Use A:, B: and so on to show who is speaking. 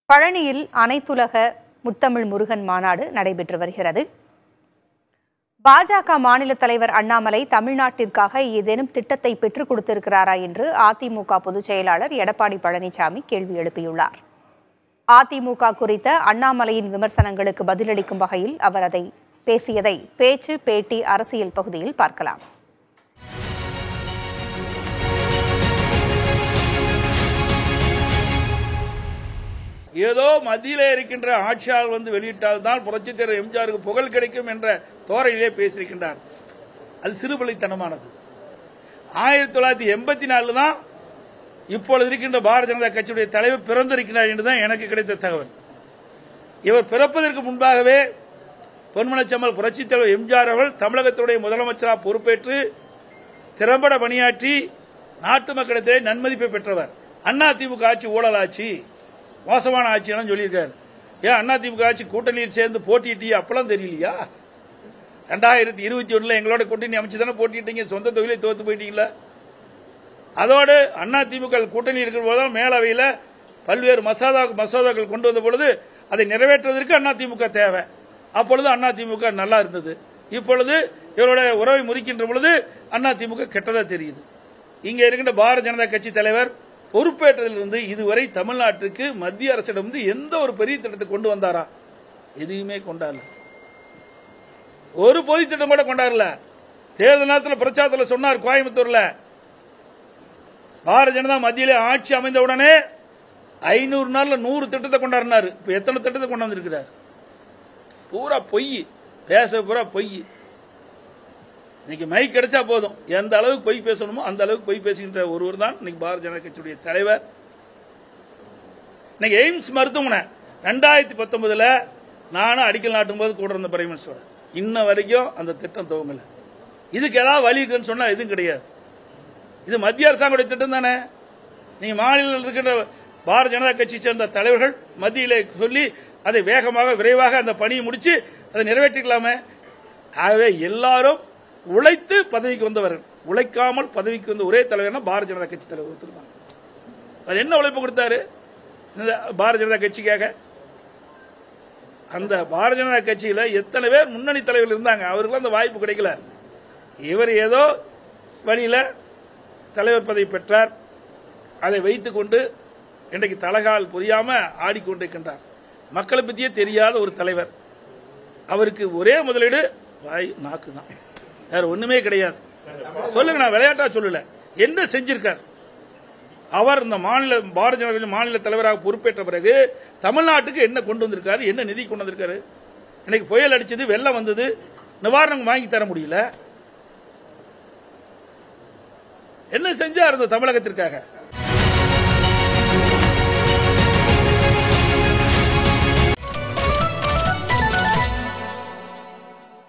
A: பழனியில் அனைத்துலக முத்தமிழ் முருகன் மாநாடு நடைபெற்று வருகிறது பாஜக மாநில தலைவர் அண்ணாமலை தமிழ்நாட்டிற்காக ஏதேனும் திட்டத்தை பெற்றுக் கொடுத்திருக்கிறாரா என்று அதிமுக பொதுச் செயலாளர் எடப்பாடி பழனிசாமி கேள்வி எழுப்பியுள்ளார் அதிமுக குறித்த அண்ணாமலையின் விமர்சனங்களுக்கு பதிலளிக்கும் வகையில் அவர் அதை பேசியதை பேச்சு பேட்டி அரசியல் பகுதியில் பார்க்கலாம்
B: ஏதோ மத்தியிலே இருக்கின்ற ஆட்சியாளர் வந்து வெளியிட்டால் தான் புரட்சித் தலைவர் எம்ஜிஆருக்கு புகழ் கிடைக்கும் என்ற தோரையிலே பேசியிருக்கின்றார் அது சிறுபலித்தனமானது ஆயிரத்தி தொள்ளாயிரத்தி எண்பத்தி நாலு தான் இப்பொழுது இருக்கின்ற பாரதிய ஜனதா கட்சியுடைய தலைவர் பிறந்திருக்கிறார் என்றுதான் எனக்கு கிடைத்த தகவல் இவர் பிறப்பதற்கு முன்பாகவே பொன்மனச்சம்மல் புரட்சித் தலைவர் எம்ஜிஆர் அவர்கள் தமிழகத்துடைய முதலமைச்சராக பொறுப்பேற்று திறம்பட பணியாற்றி நாட்டு மக்களிடத்திலே நன்மதிப்பை பெற்றவர் அண்ணா திமுக ஆட்சி ஊழல் ஆட்சி மோசமான ஆட்சி எல்லாம் சொல்லியிருக்காரு ஏன் அண்ணா திமுக ஆட்சி கூட்டணியில் சேர்ந்து போட்டியிட்டீங்க அப்பெல்லாம் தெரியலையா ரெண்டாயிரத்தி இருபத்தி ஒண்ணுல எங்களோட கூட்டணி அமைச்சு தானே போட்டிட்டீங்க சொந்த தொகுதியிலே தோத்து போயிட்டீங்களா அதோடு அண்ணா திமுக கூட்டணி இருக்கிற போதுதான் மேலவையில் பல்வேறு மசோதா மசோதாக்கள் கொண்டு வந்த பொழுது அதை நிறைவேற்றுவதற்கு அண்ணா திமுக தேவை அப்பொழுது அண்ணா திமுக நல்லா இருந்தது இப்பொழுது இவருடைய உறவை முறிக்கின்ற பொழுது அண்ணா திமுக கெட்டதா தெரியுது இங்க இருக்கின்ற பாரதிய ஜனதா கட்சி தலைவர் பொறுப்பேற்றதிலிருந்து இதுவரை தமிழ்நாட்டுக்கு மத்திய அரசிடம் வந்து எந்த ஒரு பெரிய திட்டத்தை கொண்டு வந்தாரா எதையுமே கொண்டாடல ஒரு பொது திட்டம் கூட கொண்டாடல தேர்தல் நேரத்தில் பிரச்சாரத்தில் சொன்னார் கோயம்புத்தூர்ல பாரதிய ஜனதா மத்தியிலே ஆட்சி அமைந்த உடனே ஐநூறு நாள்ல நூறு திட்டத்தை கொண்டாடினாரு இப்ப எத்தனை திட்டத்தை கொண்டு வந்திருக்கிறார் பூரா பொய் பேச பூரா பொய் இன்னைக்கு மைக் கிடைச்சா போதும் எந்த அளவுக்கு பொய் பேசணுமோ அந்த அளவுக்கு பொய் பேசுகின்ற ஒருவர் தான் இன்னைக்கு பாரதிய ஜனதா கட்சியுடைய தலைவர் இன்னைக்கு எய்ம்ஸ் மருத்துவமனை ரெண்டாயிரத்தி பத்தொன்பதுல நானும் அடிக்கல் நாட்டும் போது கூட இருந்த பிரைம் மினிஸ்டரோட இன்ன வரைக்கும் அந்த திட்டம் துவங்கல இதுக்கு ஏதாவது வழி இருக்குன்னு சொன்னா எதுவும் கிடையாது இது மத்திய அரசாங்கத்துடைய திட்டம் தானே நீங்க மாநிலத்தில் இருக்கின்ற பாரதிய ஜனதா கட்சி சேர்ந்த தலைவர்கள் மத்தியிலே சொல்லி அதை வேகமாக விரைவாக அந்த பணியை முடிச்சு அதை நிறைவேற்றிக்கலாமே ஆகவே எல்லாரும் உழைத்து பதவிக்கு வந்தவர்கள் உழைக்காமல் பதவிக்கு வந்த ஒரே தலைவர்னா பாரதிய ஜனதா கட்சி தலைவர் ஒருத்தர் தான் அவர் என்ன உழைப்பு கொடுத்தாரு இந்த பாரதிய ஜனதா கட்சிக்காக அந்த பாரதிய ஜனதா கட்சியில எத்தனை பேர் முன்னணி தலைவர்கள் இருந்தாங்க அவருக்கு அந்த வாய்ப்பு கிடைக்கல இவர் ஏதோ வழியில தலைவர் பதவி பெற்றார் அதை வைத்துக் கொண்டு இன்றைக்கு தலகால் புரியாம ஆடிக்கொண்டிருக்கின்றார் மக்களை பத்தியே தெரியாத ஒரு தலைவர் அவருக்கு ஒரே முதலீடு வாய் நாக்கு தான் வேற ஒண்ணுமே கிடையாது சொல்லுங்க நான் விளையாட்டா சொல்லல என்ன செஞ்சிருக்கார் அவர் இந்த மாநில பாரதிய ஜனதா கட்சி மாநில தலைவராக பொறுப்பேற்ற பிறகு தமிழ்நாட்டுக்கு என்ன கொண்டு வந்திருக்காரு என்ன நிதி கொண்டு வந்திருக்காரு இன்னைக்கு புயல் அடிச்சது வெள்ளம் வந்தது நிவாரணம் வாங்கி தர முடியல என்ன செஞ்சார் இந்த தமிழகத்திற்காக